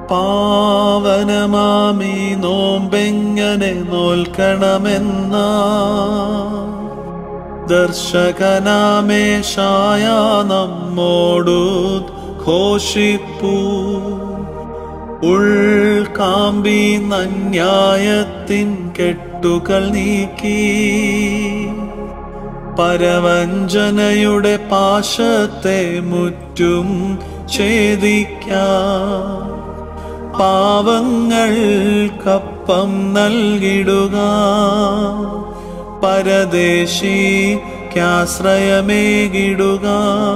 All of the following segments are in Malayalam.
പാവനമാമീ നോമ്പെങ്ങനെ നോൽക്കണമെന്ന ദർശകനാമേശായ നമ്മോടു ഘോഷിപ്പൂ ഉൾക്കാമ്പി നന്യായത്തിൻ കെട്ടുകൾ നീക്കി പരവഞ്ചനയുടെ പാശത്തെ മുറ്റും ഛേദിക്കാം പാവങ്ങൾക്കപ്പം നൽകിടുക പരദേശിക്കാശ്രയമേകിടുക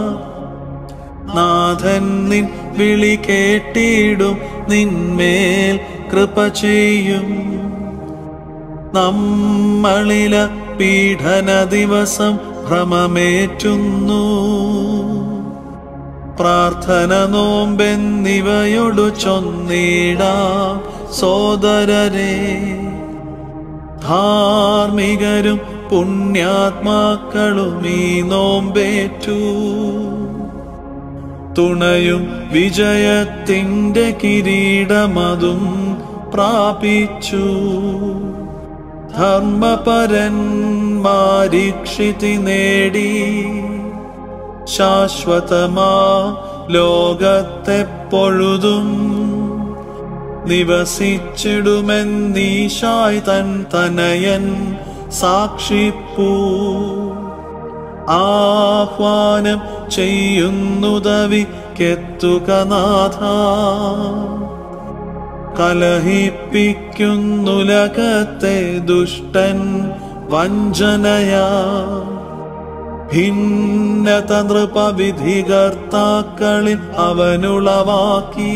നാഥൻ നിൻ വിളി കേട്ടിടും നിന്മേൽ കൃപ ചെയ്യും നമ്മളില പീഡന ദിവസം ഭ്രമമേറ്റുന്നു പ്രാർത്ഥന നോമ്പെന്നിവയൊടു ചൊന്നിടാം സോദരരെ ധാർമ്മികരും പുണ്യാത്മാക്കളും ഈ നോമ്പേറ്റു തുണയും വിജയത്തിൻ്റെ കിരീടമതും പ്രാപിച്ചു ധർമ്മപരന്മാരിക്ഷിതി നേടി ശാശ്വതമാ ലോകത്തെ പൊഴുതും നിവസിച്ചിടുമെന്നീശായ് തൻ തനയൻ സാക്ഷിപ്പൂ ആഹ്വാനം ചെയ്യുന്നുതവിക്കെത്തുക നാഥ കലഹിപ്പിക്കുന്നുലകത്തെ ദുഷ്ടൻ വഞ്ചനയാ ഭിന്നത നൃപവിധികർത്താക്കളിൽ അവനുളവാക്കി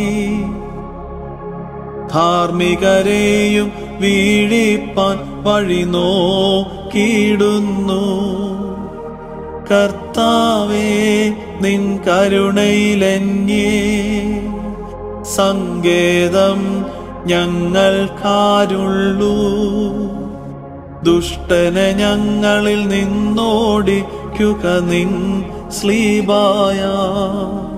ധാർമ്മികരെയും വീഴിപ്പാൻ വഴി നോക്കിയിടുന്നു കർത്താവേ നിൻ കരുണയിലെന്നേ സങ്കേതം ഞങ്ങൾക്കാരുള്ളൂ ദുഷ്ടനെ ഞങ്ങളിൽ നിന്നോടിക്കുക നിൻ സ്ലീബായ